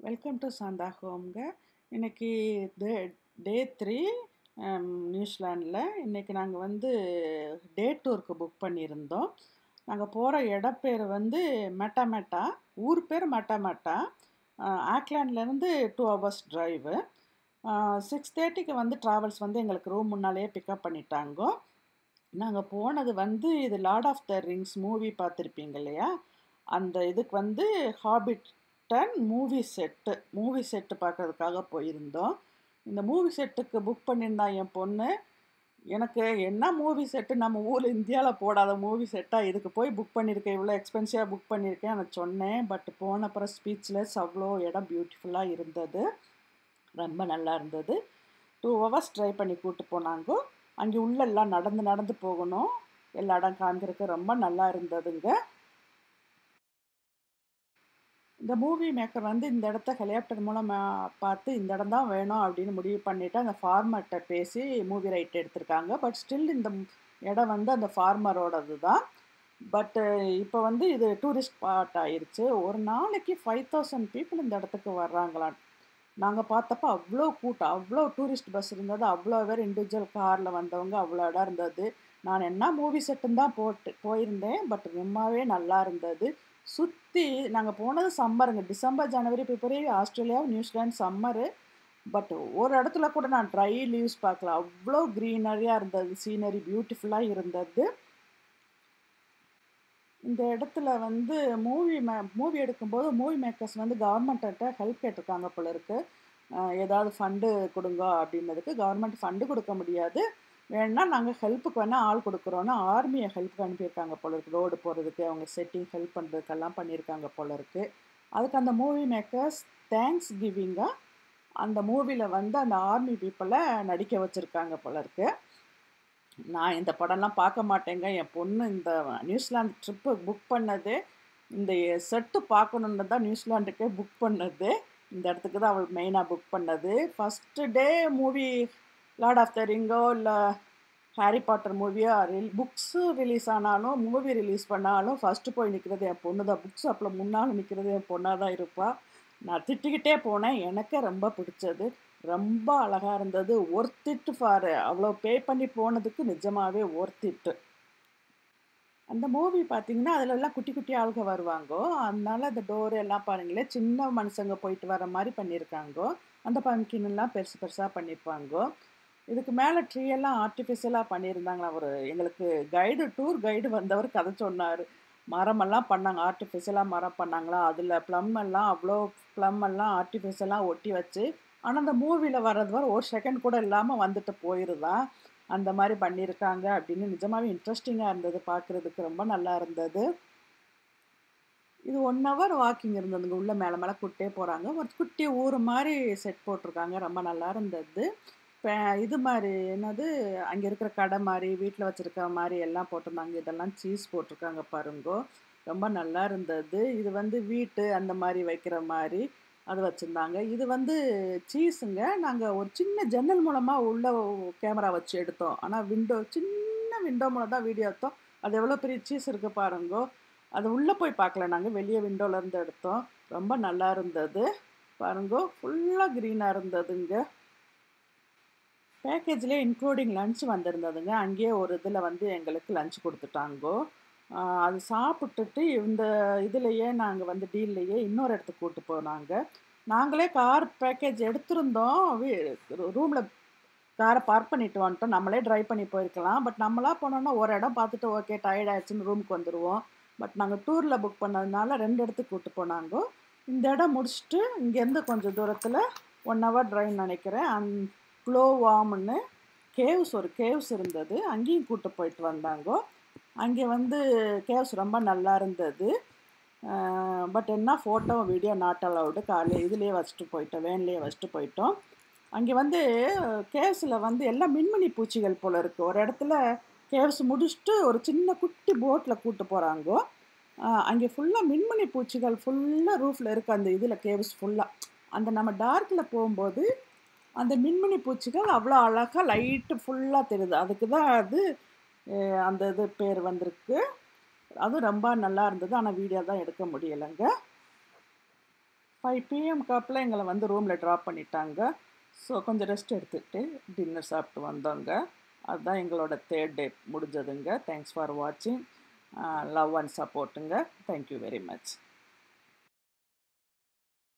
welcome to Shantha ஹோம்ங்க இன்னைக்கு டே day three நியூசிலாண்டில் இன்றைக்கி நாங்கள் வந்து டே டூருக்கு புக் பண்ணியிருந்தோம் நாங்கள் போகிற இடப்பேர் வந்து மெட்டாமெட்டா ஊர் பேர் மெட்டாமெட்டா ஆக்லாண்ட்லேருந்து டூ ஹவர்ஸ் ட்ரைவு சிக்ஸ் தேர்ட்டிக்கு வந்து ட்ராவல்ஸ் வந்து எங்களுக்கு ரூம் முன்னாலேயே பிக்கப் பண்ணிட்டாங்க நாங்கள் போனது வந்து இது lord of the rings movie பார்த்துருப்பீங்க இல்லையா அந்த இதுக்கு வந்து Hobbiton movie set movie set பார்க்கறதுக்காக போயிருந்தோம் இந்த மூவி செட்டுக்கு புக் பண்ணியிருந்தான் என் பொண்ணு எனக்கு என்ன மூவி செட்டு நம்ம ஊரில் இந்தியாவில் போடாத மூவி செட்டாக இதுக்கு போய் புக் பண்ணியிருக்கேன் இவ்வளோ எக்ஸ்பென்சிவாக புக் பண்ணியிருக்கேன் நான் சொன்னேன் பட் போன அப்புறம் ஸ்பீச்லெஸ் அவ்வளோ இடம் பியூட்டிஃபுல்லாக இருந்தது ரொம்ப நல்லா இருந்தது டூ ஹவர்ஸ் ட்ரை பண்ணி கூப்பிட்டு போனாங்க அங்கே உள்ளெல்லாம் நடந்து நடந்து போகணும் எல்லா இடம் காமிக்கிறதுக்கு ரொம்ப நல்லா இருந்ததுங்க இந்த மூவி மேக்கர் வந்து இந்த இடத்த ஹெலிகாப்டர் மூலம் பார்த்து இந்த இடம் தான் வேணும் அப்படின்னு முடிவு பண்ணிவிட்டு அந்த ஃபார்மர்கிட்ட பேசி மூவி ரைட் எடுத்திருக்காங்க பட் ஸ்டில் இந்த இடம் வந்து அந்த ஃபார்மரோடது தான் பட்டு இப்போ வந்து இது டூரிஸ்ட் ஸ்பாட் ஆயிடுச்சு ஒரு நாளைக்கு ஃபைவ் தௌசண்ட் பீப்புள் இந்த இடத்துக்கு வர்றாங்களாம் நாங்கள் பார்த்தப்ப அவ்வளோ கூட்டம் அவ்வளோ டூரிஸ்ட் பஸ் இருந்தது அவ்வளோ பேர் இண்டிவிஜுவல் காரில் வந்தவங்க அவ்வளோ இடம் இருந்தது நான் என்ன மூவி செட்டுன்னு தான் போட்டு போயிருந்தேன் பட் ரொம்பவே நல்லா இருந்தது சுற்றி நாங்கள் போனது சம்மருங்க டிசம்பர் ஜனவரி பிப்ரவரி ஆஸ்திரேலியா நியூசிலாந்து சம்மரு பட் ஒரு இடத்துல கூட நான் ட்ரை லீவ்ஸ் பார்க்கல அவ்வளோ க்ரீனரியாக இருந்தது சீனரி பியூட்டிஃபுல்லாக இருந்தது இந்த இடத்துல வந்து மூவி மே மூவி எடுக்கும்போது மூவி மேக்கர்ஸ் வந்து கவர்மெண்ட்ட ஹெல்ப் கேட்டிருக்காங்க போல இருக்கு ஏதாவது ஃபண்டு கொடுங்க அப்படின்னதுக்கு கவர்மெண்ட் ஃபண்டு கொடுக்க முடியாது வேணா நாங்கள் ஹெல்ப்புக்கு வேணால் ஆள் கொடுக்குறோன்னா ஆர்மியை ஹெல்ப்புக்கு அனுப்பியிருக்காங்க போல இருக்குது ரோடு போகிறதுக்கு அவங்க செட்டிங் ஹெல்ப் பண்ணுறதுக்கெல்லாம் பண்ணியிருக்காங்க போல இருக்குது அதுக்கு அந்த மூவி மேக்கர்ஸ் தேங்க்ஸ் கிவிங்காக அந்த மூவியில் வந்து அந்த ஆர்மி பீப்புளை நடிக்க வச்சுருக்காங்க போல இருக்குது நான் இந்த படம்லாம் பார்க்க மாட்டேங்க என் பொண்ணு இந்த நியூசிலாந்து ட்ரிப்பு புக் பண்ணது இந்த செட்டு பார்க்கணுன்னு தான் நியூசிலாண்டுக்கே புக் பண்ணது இந்த இடத்துக்கு தான் அவள் மெயினாக புக் பண்ணது first day movie lord of the ரிங்கோ இல்லை ஹாரி பாட்டர் மூவியோ ரில் புக்ஸு ரிலீஸ் ஆனாலும் மூவி ரிலீஸ் பண்ணாலும் ஃபஸ்ட்டு போய் நிற்கிறது என் பொண்ணு தான் புக்ஸ் அப்போ முன்னால் நிற்கிறது என் பொண்ணாக தான் இருப்பாள் நான் திட்டிக்கிட்டே போனேன் எனக்கே ரொம்ப பிடிச்சது ரொம்ப அழகாக இருந்தது ஒர்த்திட்டு ஃபார் அவ்வளோ பே பண்ணி போனதுக்கு நிஜமாகவே ஒர்த்திட்டு அந்த மூவி பார்த்தீங்கன்னா அதில் எல்லாம் குட்டி குட்டி ஆளுங்க வருவாங்கோ அதனால அந்த டோர் எல்லாம் பாருங்களேன் சின்ன மனுஷங்க போயிட்டு வர மாதிரி பண்ணியிருக்காங்கோ அந்த பம்கின் எல்லாம் பெருசு பெருசாக பண்ணியிருப்பாங்கோ இதுக்கு மேலே ட்ரீ எல்லாம் ஆர்டிஃபிஷியலாக பண்ணியிருந்தாங்களா அவர் எங்களுக்கு கைடு டூர் கைடு வந்தவர் கதை சொன்னார் மரமெல்லாம் பண்ணாங்க ஆர்டிஃபிஷியலாக மரம் பண்ணாங்களா அதில் ப்ளம் எல்லாம் அவ்வளோ ப்ளம் எல்லாம் ஆர்டிஃபிஷியலாக ஒட்டி வச்சு ஆனால் அந்த மூவியில் வர்றது வர ஒரு செகண்ட் கூட இல்லாமல் வந்துட்டு போயிருதான் அந்த மாதிரி பண்ணியிருக்காங்க அப்படின்னு நிஜமாகவே இன்ட்ரெஸ்டிங்காக இருந்தது பார்க்குறதுக்கு ரொம்ப நல்லா இருந்தது இது ஒன் ஹவர் வாக்கிங் இருந்ததுங்க உள்ளே மேலே மேலே கூட்டே போகிறாங்க ஒரு குட்டி ஊர் மாதிரி செட் போட்டிருக்காங்க ரொம்ப நல்லா இருந்தது இப்போ இது மாதிரி என்னது அங்கே இருக்கிற கடை மாதிரி வீட்டில் வச்சுருக்க மாதிரி எல்லாம் போட்டிருந்தாங்க இதெல்லாம் சீஸ் போட்டிருக்காங்க பாருங்கோ ரொம்ப நல்லா இருந்தது இது வந்து வீட்டு அந்த மாதிரி வைக்கிற மாதிரி அது வச்சுருந்தாங்க இது வந்து சீஸுங்க நாங்கள் ஒரு சின்ன ஜன்னல் மூலமாக உள்ள கேமரா வச்சு எடுத்தோம் ஆனால் விண்டோ சின்ன விண்டோ மூலம் தான் வீடியோ எடுத்தோம் அது எவ்வளோ பெரிய சீஸ் இருக்குது பாருங்கோ அது உள்ளே போய் பார்க்கல நாங்கள் வெளியே விண்டோலேருந்து எடுத்தோம் ரொம்ப நல்லா இருந்தது பாருங்கோ ஃபுல்லாக க்ரீனாக இருந்ததுங்க பேக்கேஜ்லேயே இன்க்ளூடிங் லன்ச் வந்திருந்ததுங்க அங்கேயே ஒரு இதில் வந்து எங்களுக்கு லன்ச் கொடுத்துட்டாங்கோ அது சாப்பிட்டுட்டு இந்த இதுலேயே நாங்கள் வந்து டீல்லையே இன்னொரு இடத்துக்கு கூப்பிட்டு போனாங்க நாங்களே கார் பேக்கேஜ் எடுத்திருந்தோம் ரூமில் காரை பார்க் பண்ணிட்டு வந்துட்டோம் நம்மளே ட்ரைவ் பண்ணி போயிருக்கலாம் பட் நம்மளாக போனோன்னா ஒரு இடம் பார்த்துட்டு ஓகே டயர்ட் ஆயிடுச்சுன்னு ரூமுக்கு வந்துடுவோம் பட் நாங்கள் டூரில் புக் பண்ணதுனால ரெண்டு இடத்துக்கு கூப்பிட்டு போனாங்க இந்த இடம் முடிச்சுட்டு இங்கேருந்து கொஞ்சம் தூரத்தில் ஒன் ஹவர் ட்ரைவ் நினைக்கிறேன் அந் க்ளோவாம்னு கேவ்ஸ் ஒரு கேவ்ஸ் இருந்தது அங்கேயும் கூப்பிட்டு போயிட்டு வந்தாங்க அங்கே வந்து கேவ்ஸ் ரொம்ப நல்லா இருந்தது பட் என்ன ஃபோட்டோ வீடியோ நாட் அலவுடு காலையில் இதுலேயே வச்சுட்டு போயிட்டோம் வேன்லேயே வச்சுட்டு போயிட்டோம் அங்கே வந்து கேவ்ஸில் வந்து எல்லாம் மின்மினி பூச்சிகள் போல் இருக்குது ஒரு இடத்துல கேவ்ஸ் முடிச்சுட்டு ஒரு சின்ன குட்டி போட்டில் கூப்பிட்டு போகிறாங்கோ அங்கே ஃபுல்லாக மின்மினி பூச்சிகள் ஃபுல்லாக ரூஃபில் இருக்குது அந்த இதில் கேவ்ஸ் ஃபுல்லாக அந்த நம்ம டார்க்கில் போகும்போது அந்த மின்மினி பூச்சிகள் அவ்வளோ அழகாக லைட்டு ஃபுல்லாக தெரியுது அதுக்கு தான் அது அந்த இது பேர் வந்திருக்கு அதுவும் ரொம்ப நல்லா இருந்தது ஆனால் வீடியோ தான் எடுக்க முடியலைங்க ஃபைவ் பிஎம் காப்பில் எங்களை வந்து ரூமில் ட்ராப் பண்ணிட்டாங்க ஸோ கொஞ்சம் ரெஸ்ட் எடுத்துகிட்டு டின்னர் சாப்பிட்டு வந்தோங்க அதுதான் எங்களோட தேர்ட் டே முடிஞ்சதுங்க தேங்க்ஸ் ஃபார் வாட்சிங் லவ் அண்ட் சப்போர்ட்டுங்க தேங்க்யூ வெரி மச்